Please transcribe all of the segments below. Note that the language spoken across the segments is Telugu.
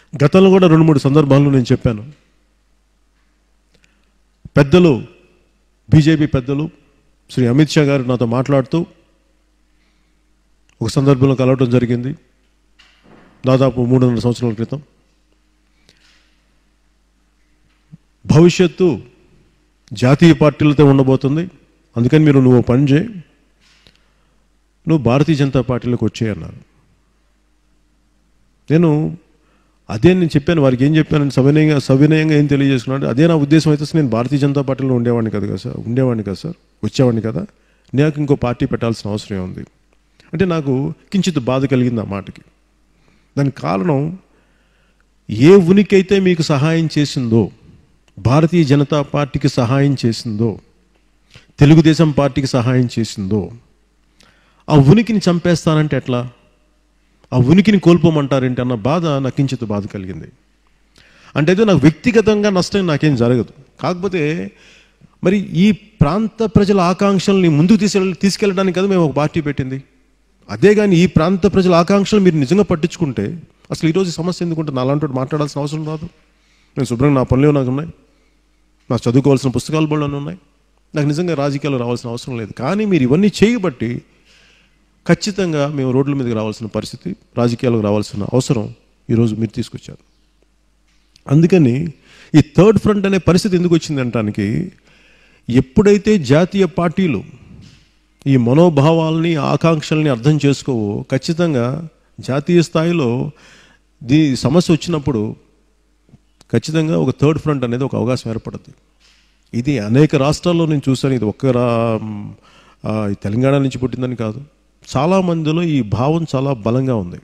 గతంలో కూడా రెండు మూడు సందర్భాల్లో నేను చెప్పాను పెద్దలు బీజేపీ పెద్దలు శ్రీ అమిత్ షా గారు నాతో మాట్లాడుతూ ఒక సందర్భంలో కలవటం జరిగింది దాదాపు మూడున్నర సంవత్సరాల క్రితం భవిష్యత్తు జాతీయ పార్టీలతో ఉండబోతుంది అందుకని మీరు నువ్వు పని చేయి నువ్వు భారతీయ జనతా పార్టీలోకి వచ్చేయి అన్నారు నేను అదే నేను చెప్పాను వారికి ఏం చెప్పాను సవినయంగా సవినయంగా ఏం తెలియజేసుకున్నాడు అదే నా ఉద్దేశం అయితే అసలు నేను భారతీయ జనతా పార్టీలో ఉండేవాడిని కదా కదా సార్ ఉండేవాడిని కదా సార్ వచ్చేవాడిని కదా నాకు ఇంకో పార్టీ పెట్టాల్సిన అవసరం ఉంది అంటే నాకు కించిత్ బాధ కలిగింది ఆ మాటకి దానికి కారణం ఏ ఉనికి అయితే మీకు సహాయం చేసిందో భారతీయ జనతా పార్టీకి సహాయం చేసిందో తెలుగుదేశం పార్టీకి సహాయం చేసిందో ఆ ఉనికిని చంపేస్తానంటే ఎట్లా ఆ ఉనికిని కోల్పోమంటారేంటి అన్న బాధ నాకు కించిత్ బాధ కలిగింది అంటే అయితే నాకు వ్యక్తిగతంగా నష్టం నాకేం జరగదు కాకపోతే మరి ఈ ప్రాంత ప్రజల ఆకాంక్షల్ని ముందుకు తీసుకెళ్ళ తీసుకెళ్ళడానికి కదా మేము ఒక పార్టీ పెట్టింది అదే కానీ ఈ ప్రాంత ప్రజల ఆకాంక్షలు మీరు నిజంగా పట్టించుకుంటే అసలు ఈరోజు ఈ సమస్య ఎందుకుంటే నా అలాంటి వాడు మాట్లాడాల్సిన అవసరం రాదు నేను శుభ్రంగా నా పనులు నాకు ఉన్నాయి నాకు చదువుకోవాల్సిన పుస్తకాలు బళ్ళు ఉన్నాయి నాకు నిజంగా రాజకీయాలు రావాల్సిన అవసరం లేదు కానీ మీరు ఇవన్నీ చేయబట్టి ఖచ్చితంగా మేము రోడ్ల మీదకి రావాల్సిన పరిస్థితి రాజకీయాలకు రావాల్సిన అవసరం ఈరోజు మీరు తీసుకొచ్చారు అందుకని ఈ థర్డ్ ఫ్రంట్ అనే పరిస్థితి ఎందుకు వచ్చింది అనటానికి ఎప్పుడైతే జాతీయ పార్టీలు ఈ మనోభావాల్ని ఆకాంక్షల్ని అర్థం చేసుకోవో ఖచ్చితంగా జాతీయ స్థాయిలో దీ సమస్య వచ్చినప్పుడు ఖచ్చితంగా ఒక థర్డ్ ఫ్రంట్ అనేది ఒక అవకాశం ఏర్పడుతుంది ఇది అనేక రాష్ట్రాల్లో నేను చూశాను ఇది ఒక్క రా ఆ, ఈ తెలంగాణ నుంచి పుట్టిందని కాదు చాలా మందిలో ఈ భావం చాలా బలంగా ఉంది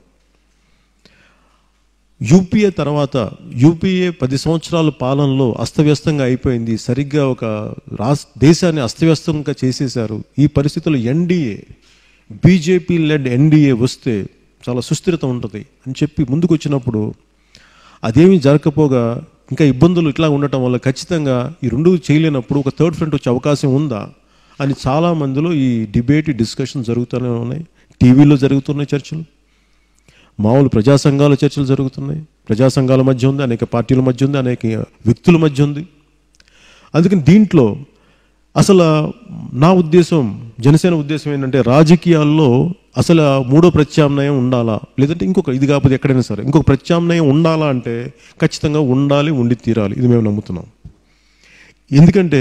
యూపీఏ తర్వాత యూపీఏ పది సంవత్సరాల పాలనలో అస్తవ్యస్తంగా అయిపోయింది సరిగ్గా ఒక రాష్ట్ర దేశాన్ని అస్తవ్యస్తంగా చేసేశారు ఈ పరిస్థితుల్లో ఎన్డీఏ బీజేపీ లెడ్ ఎన్డీఏ వస్తే చాలా సుస్థిరత ఉంటుంది అని చెప్పి ముందుకు వచ్చినప్పుడు అదేమీ జరగకపోగా ఇంకా ఇబ్బందులు ఇట్లా ఉండటం వల్ల ఖచ్చితంగా ఈ రెండు చేయలేనప్పుడు ఒక థర్డ్ ఫ్రంట్ వచ్చే అవకాశం ఉందా అని చాలా మందిలో ఈ డిబేట్ డిస్కషన్ జరుగుతూనే ఉన్నాయి టీవీలో జరుగుతున్నాయి చర్చలు మామూలు ప్రజా సంఘాల చర్చలు జరుగుతున్నాయి ప్రజా సంఘాల మధ్య ఉంది అనేక పార్టీల మధ్య ఉంది అనేక వ్యక్తుల మధ్య ఉంది అందుకని దీంట్లో అసలు నా ఉద్దేశం జనసేన ఉద్దేశం ఏంటంటే రాజకీయాల్లో అసలు ఆ మూడో ప్రత్యామ్నాయం ఉండాలా లేదంటే ఇంకొక ఇది కాకపోతే ఎక్కడైనా సరే ఇంకొక ప్రత్యామ్నాయం ఉండాలా అంటే ఖచ్చితంగా ఉండాలి ఉండి తీరాలి ఇది మేము నమ్ముతున్నాం ఎందుకంటే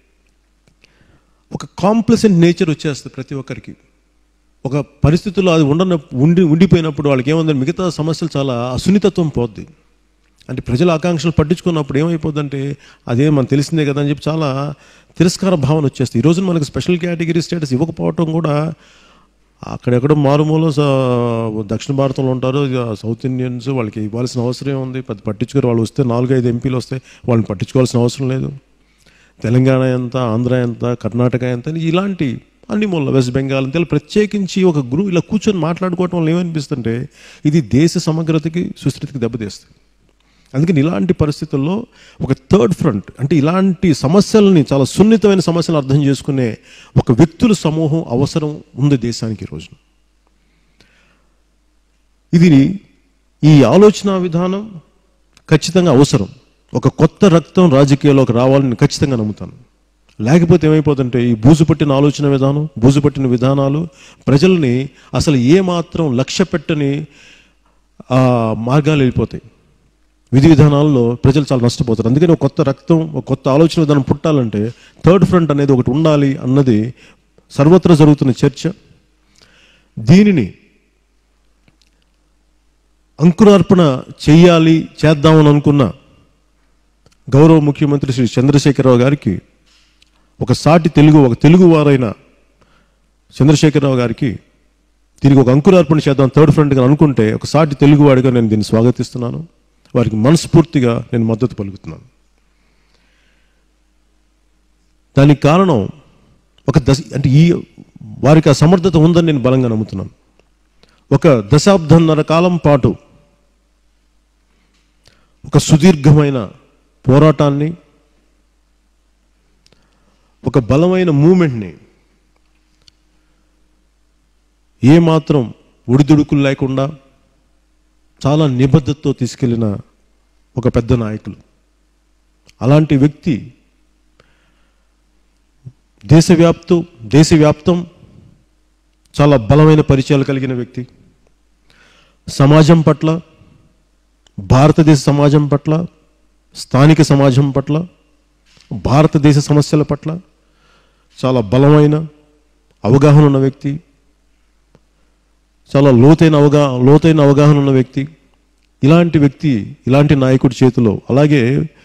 ఒక కాంప్లసెంట్ నేచర్ వచ్చేస్తుంది ప్రతి ఒక్కరికి ఒక పరిస్థితుల్లో అది ఉండన ఉండి ఉండిపోయినప్పుడు వాళ్ళకి ఏముందంటే మిగతా సమస్యలు చాలా అసున్నితత్వం పోద్ది అంటే ప్రజల ఆకాంక్షలు పట్టించుకున్నప్పుడు ఏమైపోద్దంటే అదే మనకు తెలిసిందే కదా అని చెప్పి చాలా తిరస్కార భావన వచ్చేస్తుంది ఈ రోజున మనకు స్పెషల్ కేటగిరీ స్టేటస్ ఇవ్వకపోవటం కూడా అక్కడెక్కడో మారుమూల స- దక్షిణ భారతంలో ఉంటారు ఇక సౌత్ ఇండియన్స్ వాళ్ళకి ఇవ్వాల్సిన అవసరం ఉంది పెద్ద పట్టించుకోరు వాళ్ళు వస్తే నాలుగైదు ఎంపీలు వస్తే వాళ్ళని పట్టించుకోవాల్సిన అవసరం లేదు తెలంగాణ ఎంత ఆంధ్ర ఎంత కర్ణాటక ఎంత అని ఇలాంటి అన్ని మూల వెస్ట్ బెంగాల్ అంతే ఇలా ప్రత్యేకించి ఒక గ్రూప్ ఇలా కూర్చొని మాట్లాడుకోవటం వల్ల ఏమనిపిస్తుంటే ఇది దేశ సమగ్రతకి సుస్థితికి దెబ్బతీస్తుంది అందుకని ఇలాంటి పరిస్థితుల్లో ఒక థర్డ్ ఫ్రంట్ అంటే ఇలాంటి సమస్యలని చాలా సున్నితమైన సమస్యలు అర్థం చేసుకునే ఒక వ్యక్తుల సమూహం అవసరం ఉంది దేశానికి ఈ రోజున ఇది ఈ ఆలోచన విధానం ఖచ్చితంగా అవసరం ఒక కొత్త రక్తం రాజకీయాల్లోకి రావాలని ఖచ్చితంగా నమ్ముతాను లేకపోతే ఏమైపోతుంటే ఈ బూజు పట్టిన ఆలోచన విధానం బూజు పట్టిన విధానాలు ప్రజల్ని అసలు ఏమాత్రం లక్ష్య పెట్టని ఆ మార్గాలు వెళ్ళిపోతాయి విధి విధానాల్లో ప్రజలు చాలా నష్టపోతారు అందుకని ఒక కొత్త రక్తం ఒక కొత్త ఆలోచన విధానం పుట్టాలంటే థర్డ్ ఫ్రంట్ అనేది ఒకటి ఉండాలి అన్నది సర్వత్రా జరుగుతున్న చర్చ దీనిని అంకురార్పణ చెయ్యాలి చేద్దామని అనుకున్న గౌరవ ముఖ్యమంత్రి శ్రీ చంద్రశేఖరరావు గారికి ఒక సాటి తెలుగు ఒక తెలుగు వారైన చంద్రశేఖరరావు గారికి దీనికి ఒక అంకురార్పణ చేద్దాం థర్డ్ ఫ్రంట్గా అనుకుంటే ఒక సాటి తెలుగువాడిగా నేను దీన్ని స్వాగతిస్తున్నాను వారికి మనస్ఫూర్తిగా నేను మద్దతు పలుకుతున్నాను దానికి కారణం ఒక దశ అంటే ఈ వారికి ఆ సమర్థత ఉందని నేను బలంగా నమ్ముతున్నాను ఒక దశాబ్దంన్నర కాలం పాటు ఒక సుదీర్ఘమైన పోరాటాన్ని ఒక బలమైన మూమెంట్ని ఏమాత్రం ఒడిదుడుకులు లేకుండా చాలా నిబద్ధతతో తీసుకెళ్లిన ఒక పెద్ద నాయకులు అలాంటి వ్యక్తి దేశవ్యాప్తం దేశవ్యాప్తం చాలా బలమైన పరిచయాలు కలిగిన వ్యక్తి సమాజం పట్ల భారతదేశ సమాజం పట్ల స్థానిక సమాజం పట్ల భారతదేశ సమస్యల పట్ల చాలా బలమైన అవగాహన ఉన్న వ్యక్తి చాలా లోతైన అవగా లోతైన అవగాహన ఉన్న వ్యక్తి ఇలాంటి వ్యక్తి ఇలాంటి నాయకుడి చేతిలో అలాగే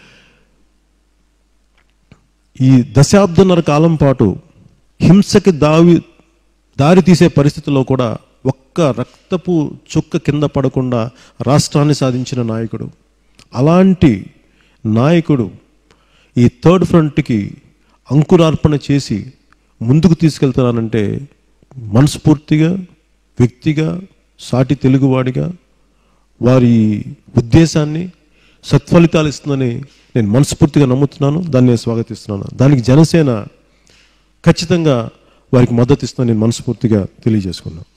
ఈ దశాబ్దన్నర కాలం పాటు హింసకి దావి దారి తీసే పరిస్థితుల్లో కూడా ఒక్క రక్తపు చుక్క కింద పడకుండా రాష్ట్రాన్ని సాధించిన నాయకుడు అలాంటి నాయకుడు ఈ థర్డ్ ఫ్రంట్కి అంకురార్పణ చేసి ముందుకు తీసుకెళ్తున్నానంటే మనస్ఫూర్తిగా వ్యక్తిగా సాటి తెలుగువాడిగా వారి ఉద్దేశాన్ని సత్ఫలితాలు ఇస్తుందని నేను మనస్ఫూర్తిగా నమ్ముతున్నాను దాన్ని నేను స్వాగతిస్తున్నాను దానికి జనసేన ఖచ్చితంగా వారికి మద్దతు ఇస్తుందని నేను మనస్ఫూర్తిగా తెలియజేసుకున్నాను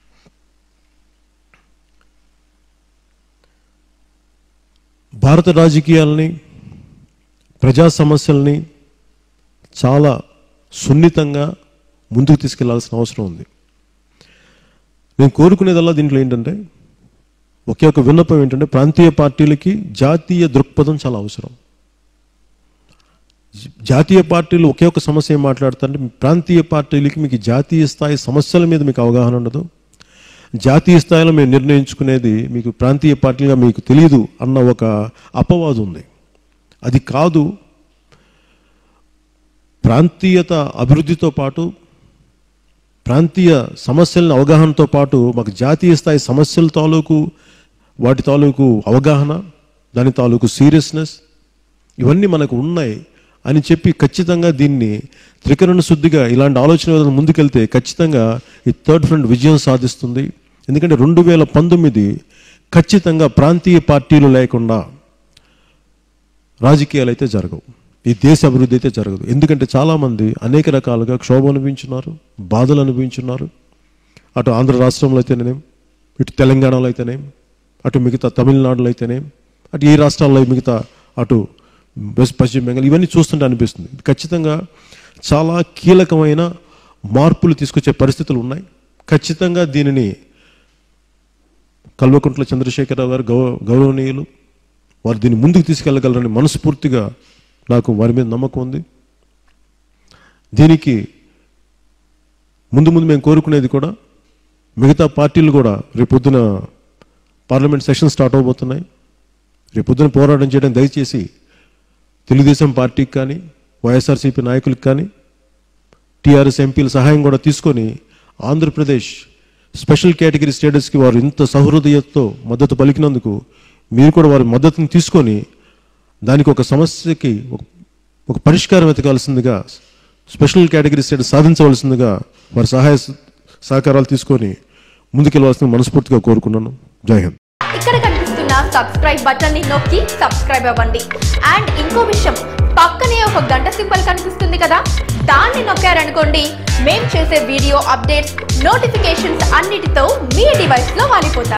భారత రాజకీయాలని ప్రజా సమస్యల్ని చాలా సున్నితంగా ముందుకు తీసుకెళ్లాల్సిన అవసరం ఉంది నేను కోరుకునేదల్లా దీంట్లో ఏంటంటే ఒకే ఒక విన్నపం ఏంటంటే ప్రాంతీయ పార్టీలకి జాతీయ దృక్పథం చాలా అవసరం జ- జాతీయ పార్టీలు ఒకే ఒక సమస్య ఏం మాట్లాడుతారంటే ప్రాంతీయ పార్టీలకి మీకు జాతీయ స్థాయి సమస్యల మీద మీకు అవగాహన ఉండదు జాతీయ స్థాయిలో మేము నిర్ణయించుకునేది మీకు ప్రాంతీయ పార్టీగా మీకు తెలియదు అన్న ఒక అపవాదు ఉంది అది కాదు ప్రాంతీయత అభివృద్ధితో పాటు ప్రాంతీయ సమస్యలను అవగాహనతో పాటు మాకు జాతీయ స్థాయి సమస్యల తాలూకు వాటి తాలూకు అవగాహన దాని తాలూకు సీరియస్నెస్ ఇవన్నీ మనకు ఉన్నాయి అని చెప్పి ఖచ్చితంగా దీన్ని త్రికరణ శుద్ధిగా ఇలాంటి ఆలోచన విధానం ముందుకెళ్తే ఖచ్చితంగా ఈ థర్డ్ ఫ్రంట్ విజయం సాధిస్తుంది ఎందుకంటే రెండు వేల పంతొమ్మిది ఖచ్చితంగా ప్రాంతీయ పార్టీలు లేకుండా రాజకీయాలు అయితే జరగవు ఈ దేశ అభివృద్ధి అయితే జరగదు ఎందుకంటే చాలామంది అనేక రకాలుగా క్షోభ అనుభవించున్నారు బాధలు అనుభవించున్నారు అటు ఆంధ్ర రాష్ట్రంలో అయితేనేం ఇటు తెలంగాణలో అయితేనేం అటు మిగతా తమిళనాడులో అయితేనేం అటు ఈ రాష్ట్రాల్లో మిగతా అటు వెస్ట్ పశ్చిమ బెంగాల్ ఇవన్నీ చూస్తుంటే అనిపిస్తుంది ఖచ్చితంగా చాలా కీలకమైన మార్పులు తీసుకొచ్చే పరిస్థితులు ఉన్నాయి ఖచ్చితంగా దీనిని కల్వకుంట్ల చంద్రశేఖరరావు గారు గౌ గౌరవనీయులు వారు దీన్ని ముందుకు తీసుకెళ్ళగలరని మనస్ఫూర్తిగా నాకు వారి మీద నమ్మకం ఉంది దీనికి ముందు ముందు మేము కోరుకునేది కూడా మిగతా పార్టీలు కూడా రేపొద్దున పార్లమెంట్ సెషన్ స్టార్ట్ అవబోతున్నాయి రేపొద్దున పోరాటం చేయడం దయచేసి తెలుగుదేశం పార్టీకి కానీ వైఎస్ఆర్సీపీ నాయకులకు కానీ టీఆర్ఎస్ ఎంపీల సహాయం కూడా తీసుకొని ఆంధ్రప్రదేశ్ స్పెషల్ కేటగిరీ స్టేటస్కి వారు ఇంత సహృదయతతో మద్దతు పలికినందుకు మీరు కూడా వారి మద్దతుని తీసుకొని దానికి ఒక సమస్యకి ఒక ఒక పరిష్కారం వెతకాల్సిందిగా స్పెషల్ కేటగిరీ స్టేటస్ సాధించవలసిందిగా వారి సహాయ స- సహకారాలు తీసుకొని ముందుకెళ్ళవలసిన మనస్ఫూర్తిగా కోరుకున్నాను జై హింద్ ఇక్కడ కనిపిస్తున్న సబ్స్క్రైబ్ బటన్ ని నొక్కి సబ్స్క్రైబ్ అవ్వండి అండ్ ఇంకో విషయం పక్కనే ఒక గంట సింబల్ కనిపిస్తుంది కదా దాన్ని నొక్కారనుకోండి మేం చేసే వీడియో అప్డేట్స్ నోటిఫికేషన్స్ అన్నిటితో మీ డివైస్ లో వాలిపోతాయి